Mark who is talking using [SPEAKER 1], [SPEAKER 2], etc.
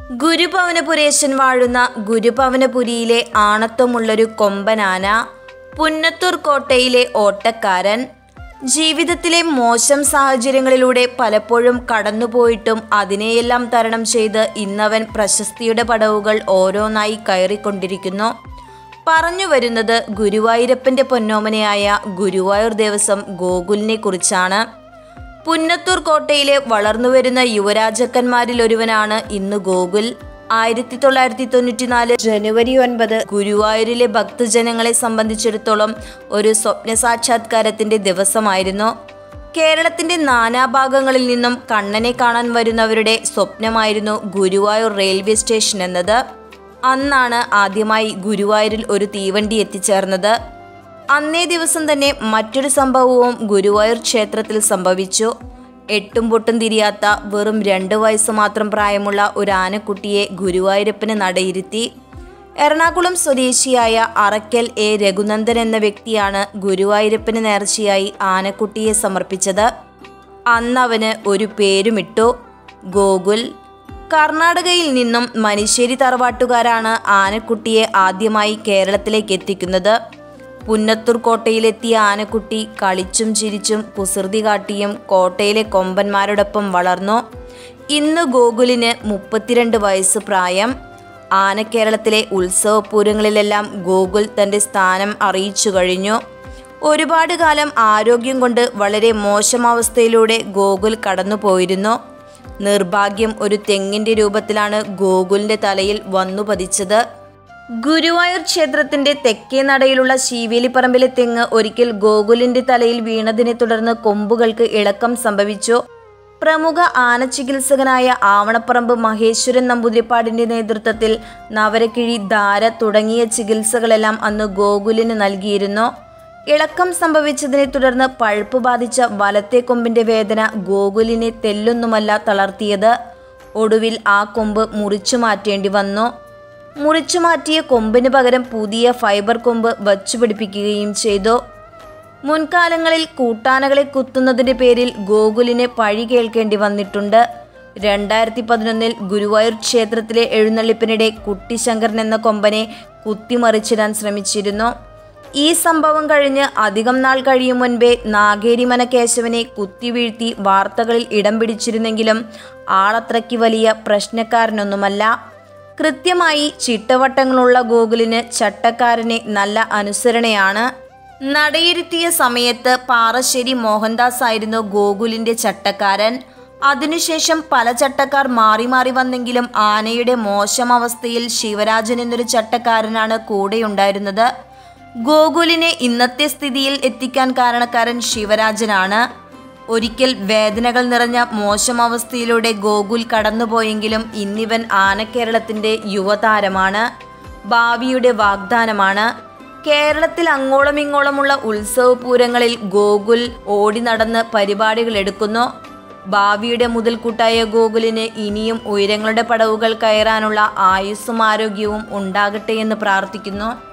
[SPEAKER 1] ഗുരുഭവനപുരേശൻ വാഴുന്ന ഗുരുഭവനപുരിയിലെ ആണത്വമുള്ളൊരു കൊമ്പനാന പുന്നത്തൂർ കോട്ടയിലെ ഓട്ടക്കാരൻ ജീവിതത്തിലെ മോശം സാഹചര്യങ്ങളിലൂടെ പലപ്പോഴും കടന്നുപോയിട്ടും അതിനെയെല്ലാം തരണം ചെയ്ത് ഇന്നവൻ പ്രശസ്തിയുടെ പടവുകൾ ഓരോന്നായി കയറിക്കൊണ്ടിരിക്കുന്നു പറഞ്ഞു വരുന്നത് ഗുരുവായൂരപ്പന്റെ പൊന്നോമനയായ ഗുരുവായൂർ ദേവസ്വം ഗോകുലിനെ കുറിച്ചാണ് പുന്നത്തൂർ കോട്ടയിലെ വളർന്നുവരുന്ന യുവരാജാക്കന്മാരിൽ ഒരുവനാണ് ഇന്ന് ഗോകുൽ ആയിരത്തി തൊള്ളായിരത്തി തൊണ്ണൂറ്റിനാല് ജനുവരി ഒൻപത് ഗുരുവായൂരിലെ ഭക്തജനങ്ങളെ സംബന്ധിച്ചിടത്തോളം ഒരു സ്വപ്ന സാക്ഷാത്കാരത്തിന്റെ ദിവസമായിരുന്നു കേരളത്തിന്റെ നാനാഭാഗങ്ങളിൽ നിന്നും കണ്ണനെ കാണാൻ വരുന്നവരുടെ സ്വപ്നമായിരുന്നു ഗുരുവായൂർ റെയിൽവേ സ്റ്റേഷൻ എന്നത് അന്നാണ് ആദ്യമായി ഗുരുവായൂരിൽ ഒരു തീവണ്ടി എത്തിച്ചേർന്നത് അന്നേ ദിവസം തന്നെ മറ്റൊരു സംഭവവും ഗുരുവായൂർ ക്ഷേത്രത്തിൽ സംഭവിച്ചു എട്ടും പൊട്ടും തിരിയാത്ത വെറും രണ്ട് വയസ്സ് മാത്രം പ്രായമുള്ള ഒരു ആനക്കുട്ടിയെ ഗുരുവായൂരപ്പന് നടയിരുത്തി എറണാകുളം സ്വദേശിയായ അറക്കൽ എ രഘുനന്ദൻ എന്ന വ്യക്തിയാണ് ഗുരുവായൂരപ്പന് നേർച്ചയായി ആനക്കുട്ടിയെ സമർപ്പിച്ചത് അന്നവന് ഒരു പേരുമിട്ടു ഗോകുൽ കർണാടകയിൽ നിന്നും മനിശ്ശേരി തറവാട്ടുകാരാണ് ആനക്കുട്ടിയെ ആദ്യമായി കേരളത്തിലേക്ക് എത്തിക്കുന്നത് പുന്നത്തൂർ കോട്ടയിലെത്തിയ ആനക്കുട്ടി കളിച്ചും ചിരിച്ചും കുസൃതി കാട്ടിയും കോട്ടയിലെ കൊമ്പന്മാരോടൊപ്പം വളർന്നു ഇന്ന് ഗോകുലിന് മുപ്പത്തിരണ്ട് വയസ്സ് പ്രായം ആനക്കേരളത്തിലെ ഉത്സവപൂരങ്ങളിലെല്ലാം ഗോകുൽ തൻ്റെ സ്ഥാനം അറിയിച്ചു കഴിഞ്ഞു ഒരുപാട് കാലം ആരോഗ്യം കൊണ്ട് വളരെ മോശം അവസ്ഥയിലൂടെ ഗോകുൽ കടന്നുപോയിരുന്നു നിർഭാഗ്യം ഒരു തെങ്ങിന്റെ രൂപത്തിലാണ് ഗോകുലിന്റെ തലയിൽ വന്നു പതിച്ചത് ഗുരുവായൂർ ക്ഷേത്രത്തിന്റെ തെക്കേ നടയിലുള്ള ശീവേലിപ്പറമ്പിലെ തെങ്ങ് ഒരിക്കൽ ഗോകുലിന്റെ തലയിൽ വീണതിനെ തുടർന്ന് കൊമ്പുകൾക്ക് ഇളക്കം സംഭവിച്ചു പ്രമുഖ ആന ചികിത്സകനായ ആവണപ്പറമ്പ് മഹേശ്വരൻ നമ്പൂതിരിപ്പാടിന്റെ നേതൃത്വത്തിൽ നവരക്കിഴി ധാര തുടങ്ങിയ ചികിത്സകളെല്ലാം അന്ന് ഗോകുലിന് നൽകിയിരുന്നു ഇളക്കം സംഭവിച്ചതിനെ തുടർന്ന് പഴുപ്പ് ബാധിച്ച വലത്തെ കൊമ്പിന്റെ വേദന ഗോകുലിനെ തെല്ലൊന്നുമല്ല തളർത്തിയത് ഒടുവിൽ ആ കൊമ്പ് മുറിച്ചു മാറ്റേണ്ടി വന്നു മുറിച്ചു മാറ്റിയ കൊമ്പിന് പകരം പുതിയ ഫൈബർ കൊമ്പ് വച്ചുപിടിപ്പിക്കുകയും ചെയ്തു മുൻകാലങ്ങളിൽ കൂട്ടാനകളെ കുത്തുന്നതിന്റെ പേരിൽ ഗോകുലിന് പഴി കേൾക്കേണ്ടി വന്നിട്ടുണ്ട് രണ്ടായിരത്തി പതിനൊന്നിൽ ഗുരുവായൂർ ക്ഷേത്രത്തിലെ എഴുന്നള്ളിപ്പിനിടെ കുട്ടിശങ്കരൻ എന്ന കൊമ്പനെ കുത്തിമറിച്ചിടാൻ ശ്രമിച്ചിരുന്നു ഈ സംഭവം കഴിഞ്ഞ് അധികം നാൾ കഴിയും മുൻപേ നാഗേരിമന കേശവനെ കുത്തിവീഴ്ത്തി വാർത്തകളിൽ ഇടം പിടിച്ചിരുന്നെങ്കിലും ആളത്രയ്ക്ക് വലിയ പ്രശ്നക്കാരനൊന്നുമല്ല കൃത്യമായി ചിട്ടവട്ടങ്ങളുള്ള ഗോകുലിന് ചട്ടക്കാരനെ നല്ല അനുസരണയാണ് നടയിരുത്തിയ സമയത്ത് പാറശ്ശേരി മോഹൻദാസ് ആയിരുന്നു ഗോകുലിന്റെ ചട്ടക്കാരൻ അതിനുശേഷം പല ചട്ടക്കാർ മാറി മാറി വന്നെങ്കിലും ആനയുടെ മോശം അവസ്ഥയിൽ ശിവരാജൻ എന്നൊരു ചട്ടക്കാരനാണ് കൂടെയുണ്ടായിരുന്നത് ഗോകുലിനെ ഇന്നത്തെ സ്ഥിതിയിൽ എത്തിക്കാൻ കാരണക്കാരൻ ശിവരാജനാണ് ഒരിക്കൽ വേദനകൾ നിറഞ്ഞ മോശം അവസ്ഥയിലൂടെ ഗോകുൽ കടന്നുപോയെങ്കിലും ഇന്നിവൻ ആനക്കേരളത്തിന്റെ യുവതാരമാണ് ഭാവിയുടെ വാഗ്ദാനമാണ് കേരളത്തിൽ അങ്ങോളം ഇങ്ങോളമുള്ള ഉത്സവപൂരങ്ങളിൽ ഗോകുൽ ഓടി നടന്ന് പരിപാടികൾ എടുക്കുന്നു ഭാവിയുടെ മുതൽക്കൂട്ടായ ഗോകുലിന് ഇനിയും ഉയരങ്ങളുടെ പടവുകൾ കയറാനുള്ള ആയുസ്സും ആരോഗ്യവും ഉണ്ടാകട്ടെ എന്ന് പ്രാർത്ഥിക്കുന്നു